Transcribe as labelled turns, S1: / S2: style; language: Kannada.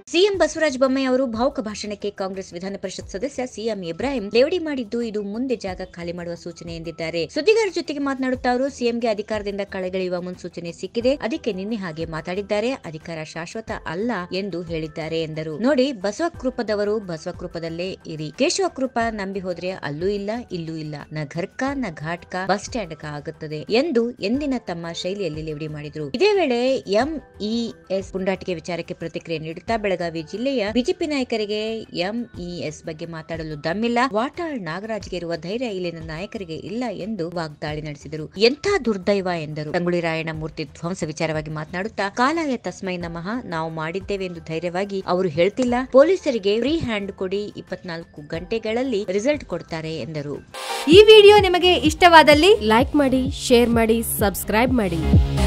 S1: ಸಿಎಂ ಬಸವರಾಜ ಬೊಮ್ಮಾಯಿ ಅವರು ಭಾವುಕ ಭಾಷಣಕ್ಕೆ ಕಾಂಗ್ರೆಸ್ ವಿಧಾನ ಪರಿಷತ್ ಸದಸ್ಯ ಸಿಎಂ ಇಬ್ರಾಹಿಂ ಲೇವಡಿ ಮಾಡಿದ್ದು ಇದು ಮುಂದೆ ಜಾಗ ಖಾಲಿ ಮಾಡುವ ಸೂಚನೆ ಎಂದಿದ್ದಾರೆ ಸುದ್ದಿಗಾರರ ಜೊತೆಗೆ ಮಾತನಾಡುತ್ತಾ ಅವರು ಸಿಎಂಗೆ ಅಧಿಕಾರದಿಂದ ಕಳೆಗಳೆಯುವ ಮುನ್ಸೂಚನೆ ಸಿಕ್ಕಿದೆ ಅದಕ್ಕೆ ನಿನ್ನೆ ಹಾಗೆ ಮಾತಾಡಿದ್ದಾರೆ ಅಧಿಕಾರ ಶಾಶ್ವತ ಅಲ್ಲ ಎಂದು ಹೇಳಿದ್ದಾರೆ ಎಂದರು ನೋಡಿ ಬಸವಕೃಪದವರು ಬಸವಕೃಪದಲ್ಲೇ ಇರಿ ಕೇಶವಕೃಪ ನಂಬಿ ಹೋದ್ರೆ ಅಲ್ಲೂ ಇಲ್ಲ ಇಲ್ಲೂ ಇಲ್ಲ ನ ಘರ್ಕ ನ ಘಾಟ್ಕ ಬಸ್ ಸ್ಟ್ಯಾಂಡ್ ಆಗುತ್ತದೆ ಎಂದು ಎಂದಿನ ತಮ್ಮ ಶೈಲಿಯಲ್ಲಿ ಲೇವಡಿ ಮಾಡಿದ್ರು ಇದೇ ವೇಳೆ ಎಂಇಎಸ್ ಪುಂಡಾಟಿಕೆ ವಿಚಾರಕ್ಕೆ ಪ್ರತಿಕ್ರಿಯೆ ನೀಡುತ್ತಾ ಬೆಳಗಾವಿ ಜಿಲ್ಲೆಯ ಬಿಜೆಪಿ ನಾಯಕರಿಗೆ ಎಂಇಎಸ್ ಬಗ್ಗೆ ಮಾತಾಡಲು ದಮ್ಮಿಲ್ಲ ವಾಟಾಳ್ ನಾಗರಾಜ್ಗೆ ಇರುವ ಧೈರ್ಯ ಇಲ್ಲಿನ ನಾಯಕರಿಗೆ ಇಲ್ಲ ಎಂದು ವಾಗ್ದಾಳಿ ನಡೆಸಿದರು ಎಂಥ ದುರ್ದೈವ ಎಂದರು ತಂಗುಳಿ ರಾಯಣ್ಣ ಮೂರ್ತಿ ಧ್ವಂಸ ವಿಚಾರವಾಗಿ ಮಾತನಾಡುತ್ತಾ ಕಾಲಾಯ ತಸ್ಮೈ ನಮಃ ನಾವು ಮಾಡಿದ್ದೇವೆ ಎಂದು ಧೈರ್ಯವಾಗಿ ಅವರು ಹೇಳ್ತಿಲ್ಲ ಪೊಲೀಸರಿಗೆ ಫ್ರೀ ಹ್ಯಾಂಡ್ ಕೊಡಿ ಇಪ್ಪತ್ನಾಲ್ಕು ಗಂಟೆಗಳಲ್ಲಿ ರಿಸಲ್ಟ್ ಕೊಡ್ತಾರೆ ಎಂದರು
S2: ಈ ವಿಡಿಯೋ ನಿಮಗೆ ಇಷ್ಟವಾದಲ್ಲಿ
S3: ಲೈಕ್ ಮಾಡಿ ಶೇರ್ ಮಾಡಿ ಸಬ್ಸ್ಕ್ರೈಬ್ ಮಾಡಿ